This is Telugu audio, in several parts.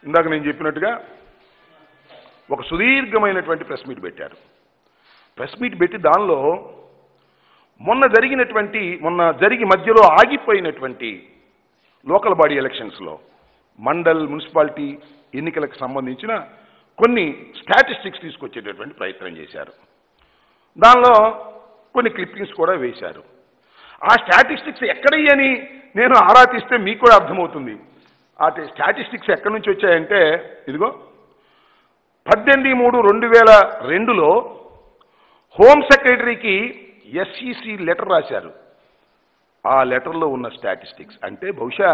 ఇందాక నేను చెప్పినట్టుగా ఒక సుదీర్ఘమైనటువంటి ప్రెస్ మీట్ పెట్టారు ప్రెస్ మీట్ పెట్టి దానిలో మొన్న జరిగినటువంటి మొన్న జరిగి మధ్యలో ఆగిపోయినటువంటి లోకల్ బాడీ ఎలక్షన్స్లో మండల్ మున్సిపాలిటీ ఎన్నికలకు సంబంధించిన కొన్ని స్టాటిస్టిక్స్ తీసుకొచ్చేటటువంటి ప్రయత్నం చేశారు దానిలో కొన్ని క్లిప్పింగ్స్ కూడా వేశారు ఆ స్టాటిస్టిక్స్ ఎక్కడయ్యని నేను ఆరా తీస్తే మీకు కూడా అర్థమవుతుంది ఆ స్టాటిస్టిక్స్ ఎక్కడి నుంచి వచ్చాయంటే ఇదిగో పద్దెనిమిది మూడు రెండు వేల రెండులో హోమ్ సెక్రటరీకి ఎస్ఈసి లెటర్ రాశారు ఆ లెటర్లో ఉన్న స్టాటిస్టిక్స్ అంటే బహుశా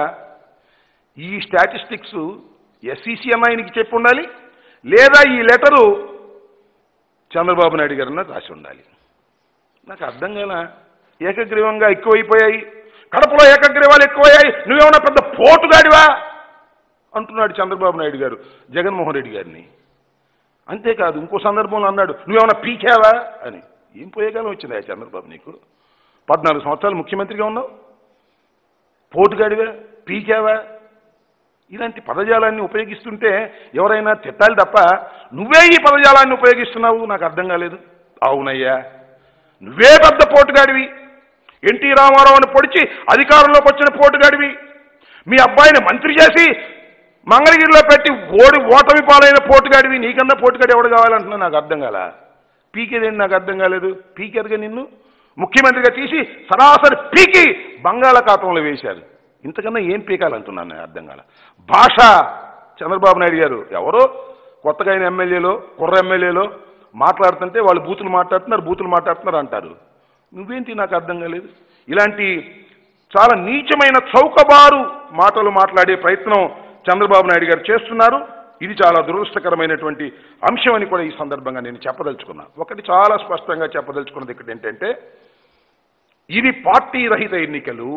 ఈ స్టాటిస్టిక్స్ ఎస్ఈసి అమ్మాయినికి చెప్పి ఉండాలి లేదా ఈ లెటరు చంద్రబాబు నాయుడు గారిన రాసి ఉండాలి నాకు అర్థం కాల ఏకగ్రీవంగా ఎక్కువైపోయాయి కడపలో ఏకగ్రీవాలు ఎక్కువయ్యాయి నువ్వేమన్నా పెద్ద పోటుగాడివా అంటున్నాడు చంద్రబాబు నాయుడు గారు జగన్మోహన్ రెడ్డి గారిని అంతేకాదు ఇంకో సందర్భంలో అన్నాడు నువ్వేమన్నా పీకావా అని ఏం పోయేకాలం వచ్చిందా చంద్రబాబు నీకు పద్నాలుగు సంవత్సరాలు ముఖ్యమంత్రిగా ఉన్నావు పోటుగాడివా పీకావా ఇలాంటి పదజాలాన్ని ఉపయోగిస్తుంటే ఎవరైనా తిట్టాలి తప్ప నువ్వే ఈ పదజాలాన్ని ఉపయోగిస్తున్నావు నాకు అర్థం కాలేదు అవునయ్యా నువ్వే పెద్ద పోటుగాడివి ఎన్టీ రామారావుని పొడిచి అధికారంలోకి వచ్చిన పోటుగాడివి మీ అబ్బాయిని మంత్రి చేసి మంగళగిరిలో పెట్టి ఓడి ఓటమి పాలైన పోటుగాడివి నీకన్నా పోటుగాడు ఎవడు కావాలంటున్నా నాకు అర్థం కాల పీకేదేంటి నాకు అర్థం కాలేదు పీకేరుగా నిన్ను ముఖ్యమంత్రిగా తీసి సరాసరి పీకి బంగాళాఖాతంలో వేశారు ఇంతకన్నా ఏం పీకాలంటున్నాను నాకు అర్థం కాల భాష చంద్రబాబు నాయుడు గారు ఎవరో కొత్తగా అయిన ఎమ్మెల్యేలో కుర్ర ఎమ్మెల్యేలో మాట్లాడుతుంటే వాళ్ళు బూతులు మాట్లాడుతున్నారు బూతులు మాట్లాడుతున్నారు అంటారు నువ్వేంటి నాకు అర్థం కాలేదు ఇలాంటి చాలా నీచమైన చౌకబారు మాటలు మాట్లాడే ప్రయత్నం చంద్రబాబు నాయుడు గారు చేస్తున్నారు ఇది చాలా దురదృష్టకరమైనటువంటి అంశం అని కూడా ఈ సందర్భంగా నేను చెప్పదలుచుకున్నా ఒకటి చాలా స్పష్టంగా చెప్పదలుచుకున్నది ఇక్కడ ఏంటంటే ఇది పార్టీ రహిత ఎన్నికలు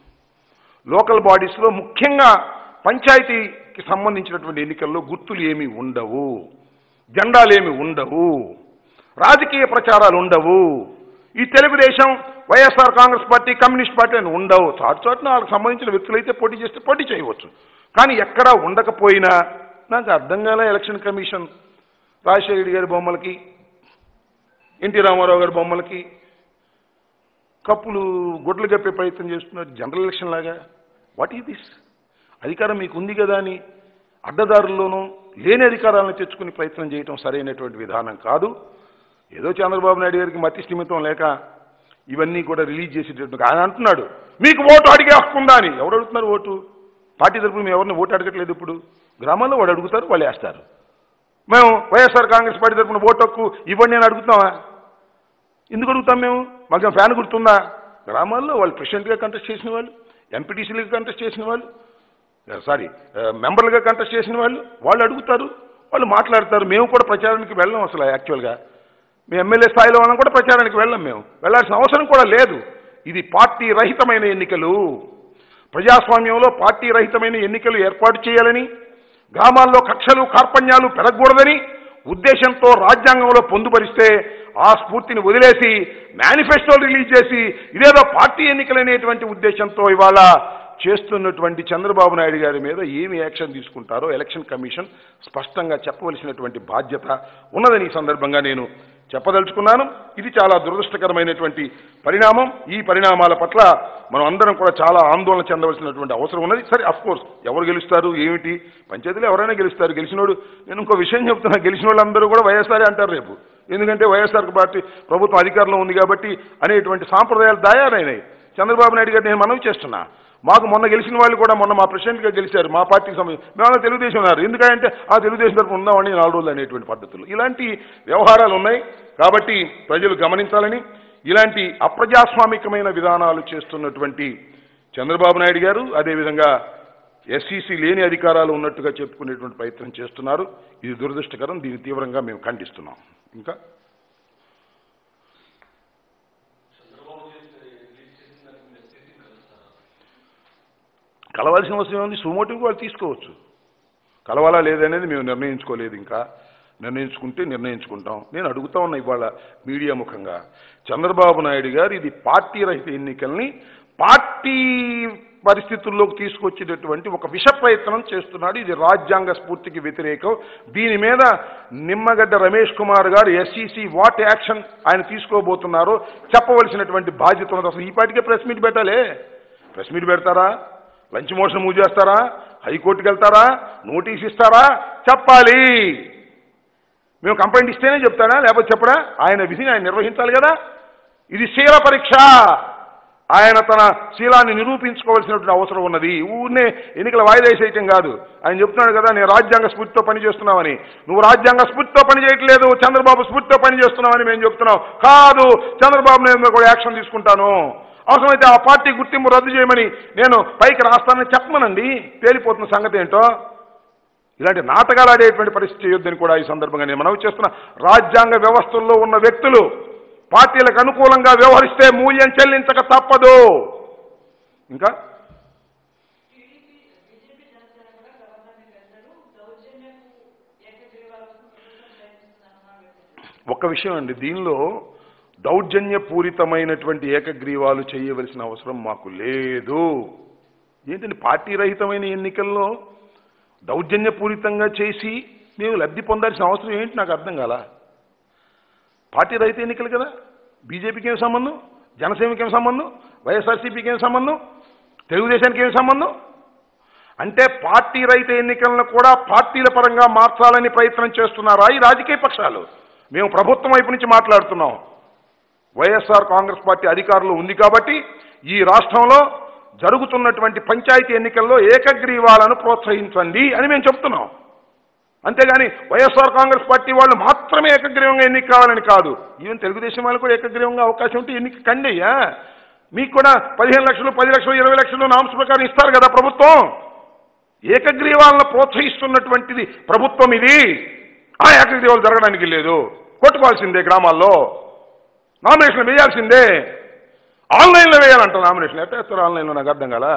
లోకల్ బాడీస్లో ముఖ్యంగా పంచాయతీకి సంబంధించినటువంటి ఎన్నికల్లో గుర్తులు ఏమీ ఉండవు జెండాలేమి ఉండవు రాజకీయ ప్రచారాలు ఉండవు ఈ Telugu Desam YSR Congress party communist party అని ఉండవు చాటు చాటున వాళ్ళకి సంబంధించిన వ్యక్తులు అయితే పోటీ చేస్తే పోటీ చేయవచ్చు కానీ ఎక్కడా ఉండకపోయినా నాకు అర్థం కాలే ఎలక్షన్ కమిషన్ రాజశేఖర రెడ్డి గారి బొమ్మలకి ఎన్టీ రామారావు గారి బొమ్మలకి కప్పులు గుడ్లు గప్పే ప్రయత్నం చేస్తున్నారు జనరల్ ఎలక్షన్ లాగా వాట్ ఈ దిస్ అధికారం మీకు ఉంది కదా అని అడ్డదారుల్లోనూ లేని అధికారాలను తెచ్చుకుని ప్రయత్నం చేయటం సరైనటువంటి విధానం కాదు ఏదో చంద్రబాబు నాయుడు గారికి మతి స్థిమితం లేక ఇవన్నీ కూడా రిలీజ్ చేసేటట్టు ఆయన అంటున్నాడు మీకు ఓటు అడిగే హక్కు ఉందా అని ఎవరు అడుగుతున్నారు ఓటు పార్టీ తరపున మేము ఎవరిని ఓటు అడగట్లేదు ఇప్పుడు గ్రామాల్లో వాడు అడుగుతారు వాళ్ళు వేస్తారు మేము వైఎస్ఆర్ కాంగ్రెస్ పార్టీ తరపున ఓటు హక్కు ఇవ్వండి అని అడుగుతామా ఎందుకు అడుగుతాం మేము మాకు ఫ్యాన్ గుర్తుందా గ్రామాల్లో వాళ్ళు ప్రెసిడెంట్గా కంటెస్ట్ చేసిన వాళ్ళు ఎంపీటీసీలుగా కంటెస్ట్ చేసిన వాళ్ళు సారీ మెంబర్లుగా కంటెస్ట్ చేసిన వాళ్ళు వాళ్ళు అడుగుతారు వాళ్ళు మాట్లాడతారు మేము కూడా ప్రచారానికి వెళ్ళాం అసలు యాక్చువల్గా మీ ఎమ్మెల్యే స్థాయిలో వాళ్ళం కూడా ప్రచారానికి వెళ్ళాం మేము వెళ్ళాల్సిన అవసరం కూడా లేదు ఇది పార్టీ రహితమైన ఎన్నికలు ప్రజాస్వామ్యంలో పార్టీ రహితమైన ఎన్నికలు ఏర్పాటు చేయాలని గ్రామాల్లో కక్షలు కార్పణ్యాలు పెరగకూడదని ఉద్దేశంతో రాజ్యాంగంలో పొందుపరిస్తే ఆ స్ఫూర్తిని వదిలేసి మేనిఫెస్టోలు రిలీజ్ చేసి ఇదేదో పార్టీ ఎన్నికలనేటువంటి ఉద్దేశంతో ఇవాళ చేస్తున్నటువంటి చంద్రబాబు నాయుడు గారి మీద ఏమి యాక్షన్ తీసుకుంటారో ఎలక్షన్ కమిషన్ స్పష్టంగా చెప్పవలసినటువంటి బాధ్యత ఉన్నదని ఈ సందర్భంగా నేను చెప్పదలుచుకున్నాను ఇది చాలా దురదృష్టకరమైనటువంటి పరిణామం ఈ పరిణామాల పట్ల మనం అందరం కూడా చాలా ఆందోళన చెందవలసినటువంటి అవసరం ఉన్నది సరే అఫ్ కోర్స్ ఎవరు గెలుస్తారు ఏమిటి పంచాయతీలో ఎవరైనా గెలుస్తారు గెలిచినోడు నేను ఇంకో విషయం చెప్తున్నా గెలిచిన వాళ్ళందరూ కూడా వైఎస్ఆర్ అంటారు రేపు ఎందుకంటే వైఎస్ఆర్ పార్టీ ప్రభుత్వం అధికారంలో ఉంది కాబట్టి అనేటువంటి సాంప్రదాయాలు తయారైనాయి చంద్రబాబు నాయుడు గారు నేను మనవి చేస్తున్నా మాకు మొన్న గెలిచిన వాళ్ళు కూడా మొన్న మా ప్రెసిడెంట్గా గెలిచారు మా పార్టీకి సంబంధించి మేము తెలుగుదేశం ఉన్నారు ఎందుకంటే ఆ తెలుగుదేశం తరఫున ఉందామని నాలుగు రోజులు అనేటువంటి పద్ధతులు ఇలాంటి వ్యవహారాలు ఉన్నాయి కాబట్టి ప్రజలు గమనించాలని ఇలాంటి అప్రజాస్వామికమైన విధానాలు చేస్తున్నటువంటి చంద్రబాబు నాయుడు గారు అదేవిధంగా ఎస్సీసీ లేని అధికారాలు ఉన్నట్టుగా చెప్పుకునేటువంటి ప్రయత్నం చేస్తున్నారు ఇది దురదృష్టకరం దీన్ని తీవ్రంగా మేము ఖండిస్తున్నాం ఇంకా కలవాల్సిన అవసరం ఉంది సుమోటివ్ వాళ్ళు తీసుకోవచ్చు కలవాలా లేదనేది మేము నిర్ణయించుకోలేదు ఇంకా నిర్ణయించుకుంటే నిర్ణయించుకుంటాం నేను అడుగుతా ఉన్నా ఇవాళ మీడియా ముఖంగా చంద్రబాబు నాయుడు గారు ఇది పార్టీ రహిత ఎన్నికల్ని పార్టీ పరిస్థితుల్లోకి తీసుకొచ్చేటటువంటి ఒక విష ప్రయత్నం చేస్తున్నాడు ఇది రాజ్యాంగ స్ఫూర్తికి వ్యతిరేకం దీని మీద నిమ్మగడ్డ రమేష్ కుమార్ గారు ఎస్ఈసి వాట్ యాక్షన్ ఆయన తీసుకోబోతున్నారో చెప్పవలసినటువంటి బాధ్యత ఉంది అసలు ఈ పాటికే ప్రెస్ మీట్ పెట్టాలే ప్రెస్ మీట్ పెడతారా లంచ్ మోషన్ మూవ్ చేస్తారా హైకోర్టుకి వెళ్తారా నోటీస్ ఇస్తారా చెప్పాలి మేము కంప్లైంట్ ఇస్తేనే చెప్తాడా లేకపోతే చెప్పడా ఆయన విధిని ఆయన నిర్వహించాలి కదా ఇది శీల పరీక్ష ఆయన తన శీలాన్ని నిరూపించుకోవాల్సినటువంటి అవసరం ఉన్నది ఊరినే ఎన్నికల వాయిదా వేసేయటం కాదు ఆయన చెప్తున్నాడు కదా నేను రాజ్యాంగ స్ఫూర్తితో పని చేస్తున్నామని నువ్వు రాజ్యాంగ స్ఫూర్తితో పని చేయట్లేదు చంద్రబాబు స్ఫూర్తితో పని చేస్తున్నామని మేము చెప్తున్నాం కాదు చంద్రబాబు నేను కూడా యాక్షన్ తీసుకుంటాను అవసరమైతే ఆ పార్టీ గుర్తింపు రద్దు చేయమని నేను పైకి రాస్తానని చెప్పమనండి తేలిపోతున్న సంగతి ఏంటో ఇలాంటి నాటకాలు ఆడేటువంటి పరిస్థితి చేయొద్దని కూడా ఈ సందర్భంగా నేను మనవి చేస్తున్నా రాజ్యాంగ వ్యవస్థల్లో ఉన్న వ్యక్తులు పార్టీలకు అనుకూలంగా వ్యవహరిస్తే మూల్యం చెల్లించక తప్పదు ఇంకా బీజేపీ జనసేన కూడా గవర్నర్ని పెద్దలు దౌర్జన్యపు ఏకగ్రీవాల కోసం ప్రభుత్వం ప్రయత్నిస్తుందన్నమాట వ్యక్తం ఒక విషయం అండి దీనిలో దౌర్జన్యపూరితమైనటువంటి ఏకగ్రీవాలు చేయవలసిన అవసరం మాకు లేదు ఏంటండి పార్టీ రహితమైన ఎన్నికల్లో దౌర్జన్యపూరితంగా చేసి మేము లబ్ధి పొందాల్సిన అవసరం ఏంటి నాకు అర్థం కాల పార్టీ రహిత ఎన్నికలు కదా బీజేపీకి ఏం సంబంధం జనసేనకి ఏం సంబంధం వైఎస్ఆర్సీపీకి ఏం సంబంధం తెలుగుదేశానికి ఏం సంబంధం అంటే పార్టీ రహిత ఎన్నికలను కూడా పార్టీల పరంగా మార్చాలని ప్రయత్నం చేస్తున్నారా ఈ రాజకీయ పక్షాలు మేము ప్రభుత్వం వైపు నుంచి మాట్లాడుతున్నాం వైఎస్ఆర్ కాంగ్రెస్ పార్టీ అధికారంలో ఉంది కాబట్టి ఈ రాష్ట్రంలో జరుగుతున్నటువంటి పంచాయతీ ఎన్నికల్లో ఏకగ్రీవాలను ప్రోత్సహించండి అని మేము చెప్తున్నాం అంతేగాని వైఎస్ఆర్ కాంగ్రెస్ పార్టీ వాళ్ళు మాత్రమే ఏకగ్రీవంగా ఎన్నిక కావాలని కాదు ఈవెన్ తెలుగుదేశం వాళ్ళు కూడా ఏకగ్రీవంగా అవకాశం ఉంటే ఎన్నిక కండి అయ్యా మీకు కూడా పదిహేను లక్షలు పది లక్షలు ఇరవై లక్షలు నామ్స్ ప్రకారం ఇస్తారు కదా ప్రభుత్వం ఏకగ్రీవాలను ప్రోత్సహిస్తున్నటువంటిది ప్రభుత్వం ఇది ఆ ఏకగ్రీవాలు జరగడానికి లేదు కొట్టుకోవాల్సిందే గ్రామాల్లో నామినేషన్ వేయాల్సిందే ఆన్లైన్లో వేయాలంట నామినేషన్ ఎట్లా వేస్తారు ఆన్లైన్లో నాకు అర్థం కాలా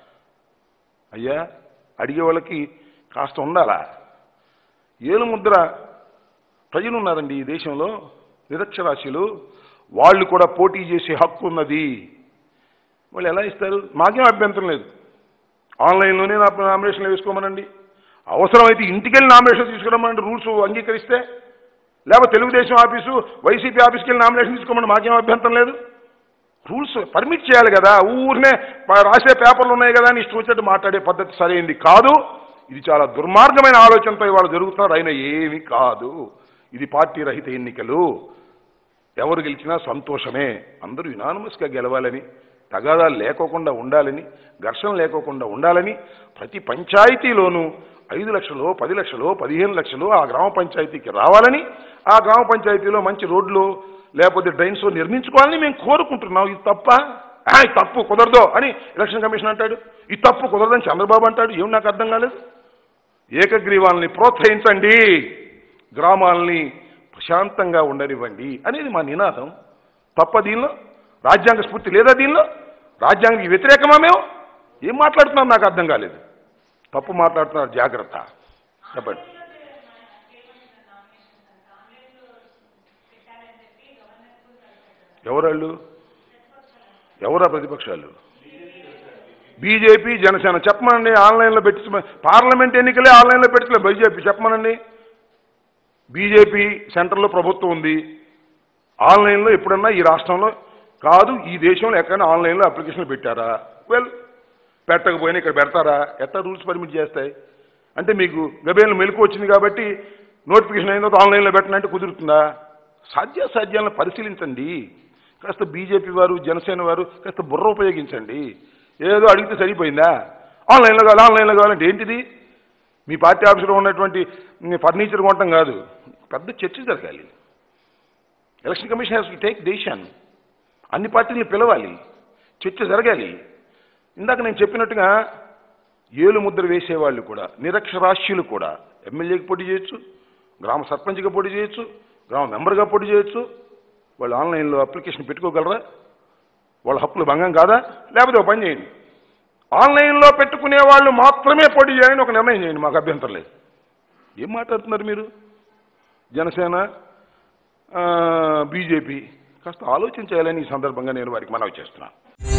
అయ్యా అడిగే వాళ్ళకి కాస్త ఉండాలా ఏలు ముద్ర ప్రజలు ఉన్నారండి ఈ దేశంలో నిరక్షరాస్యులు వాళ్ళు కూడా పోటీ చేసే హక్కు ఉన్నది వాళ్ళు ఎలా ఇస్తారు మాకేం అభ్యంతరం లేదు ఆన్లైన్లోనే నా నామినేషన్లు వేసుకోమనండి అవసరమైతే ఇంటికెళ్ళి నామినేషన్ తీసుకురమ్మనండి రూల్స్ అంగీకరిస్తే లేకపోతే తెలుగుదేశం ఆఫీసు వైసీపీ ఆఫీస్కి వెళ్ళి నామినేషన్ తీసుకోమని మాకేం అభ్యంతరం లేదు రూల్స్ పర్మిట్ చేయాలి కదా ఊరినే ప- రాసే పేపర్లు ఉన్నాయి కదా అని ఇష్టం వచ్చినట్టు మాట్లాడే పద్ధతి సరైంది కాదు ఇది చాలా దుర్మార్గమైన ఆలోచనతో ఇవాళ జరుగుతున్నారు అయినా ఏమీ కాదు ఇది పార్టీ రహిత ఎన్నికలు ఎవరు గెలిచినా సంతోషమే అందరూ యునానమస్గా గెలవాలని తగాదాలు లేకోకుండా ఉండాలని ఘర్షణ లేకోకుండా ఉండాలని ప్రతి పంచాయతీలోనూ ఐదు లక్షలు పది లక్షలు పదిహేను లక్షలు ఆ గ్రామ పంచాయతీకి రావాలని ఆ గ్రామ పంచాయతీలో మంచి రోడ్లు లేకపోతే డ్రైన్స్ నిర్మించుకోవాలని మేము కోరుకుంటున్నాం ఇది తప్ప ఆ, ఇది తప్పు కుదరదు అని ఎలక్షన్ కమిషన్ అంటాడు ఇది తప్పు కుదరదని చంద్రబాబు అంటాడు ఏం నాకు అర్థం కాలేదు ఏకగ్రీవాల్ని ప్రోత్సహించండి గ్రామాలని ప్రశాంతంగా ఉండనివ్వండి అనేది మా నినాదం తప్ప దీనిలో రాజ్యాంగ స్ఫూర్తి లేదా దీనిలో రాజ్యాంగానికి వ్యతిరేకమా మేము ఏం మాట్లాడుతున్నాం నాకు అర్థం కాలేదు తప్పు మాట్లాడుతున్నారు జాగ్రత్త చెప్పండి ఎవరాళ్ళు ఎవరా ప్రతిపక్షాలు బీజేపీ జనసేన చెప్పమనండి ఆన్లైన్లో పెట్టి పార్లమెంట్ ఎన్నికలే ఆన్లైన్లో పెట్టలే బీజేపీ చెప్పమనండి బీజేపీ సెంటర్లో ప్రభుత్వం ఉంది ఆన్లైన్లో ఎప్పుడన్నా ఈ రాష్ట్రంలో కాదు ఈ దేశంలో ఎక్కడైనా ఆన్లైన్లో అప్లికేషన్లు పెట్టారా వెల్ పెట్టకపోయినా ఇక్కడ పెడతారా ఎట్లా రూల్స్ పర్మిట్ చేస్తాయి అంటే మీకు గబేలు మెలకు వచ్చింది కాబట్టి నోటిఫికేషన్ అయిన తర్వాత ఆన్లైన్లో పెట్టనంటే కుదురుతుందా సాధ్యాసాధ్యాలను పరిశీలించండి కాస్త బీజేపీ వారు జనసేన వారు కాస్త బుర్ర ఉపయోగించండి ఏదో అడిగితే సరిపోయిందా ఆన్లైన్లో కావాలి ఆన్లైన్లో కావాలంటే ఏంటిది మీ పార్టీ ఆఫీసులో ఉన్నటువంటి ఫర్నిచర్ కొనటం కాదు పెద్ద చర్చ జరగాలి election commission has to take decision అన్ని పార్టీలను పిలవాలి చర్చ జరగాలి ఇందాక నేను చెప్పినట్టుగా ఏలు ముద్ర వేసేవాళ్ళు కూడా నిరక్షరాస్యులు కూడా ఎమ్మెల్యేకి పోటీ చేయొచ్చు గ్రామ సర్పంచ్గా పోటీ చేయొచ్చు గ్రామ మెంబర్గా పోటీ చేయొచ్చు వాళ్ళు ఆన్లైన్లో అప్లికేషన్ పెట్టుకోగలరా వాళ్ళ హక్కులు భంగం కాదా లేకపోతే ఒక పని చేయండి ఆన్లైన్లో పెట్టుకునే వాళ్ళు మాత్రమే పోటీ చేయండి ఒక నిర్ణయం చేయండి మాకు అభ్యంతరం లేదు ఏం మాట్లాడుతున్నారు మీరు జనసేన బీజేపీ కాస్త ఆలోచించాలని ఈ సందర్భంగా నేను వారికి మనవి చేస్తున్నాను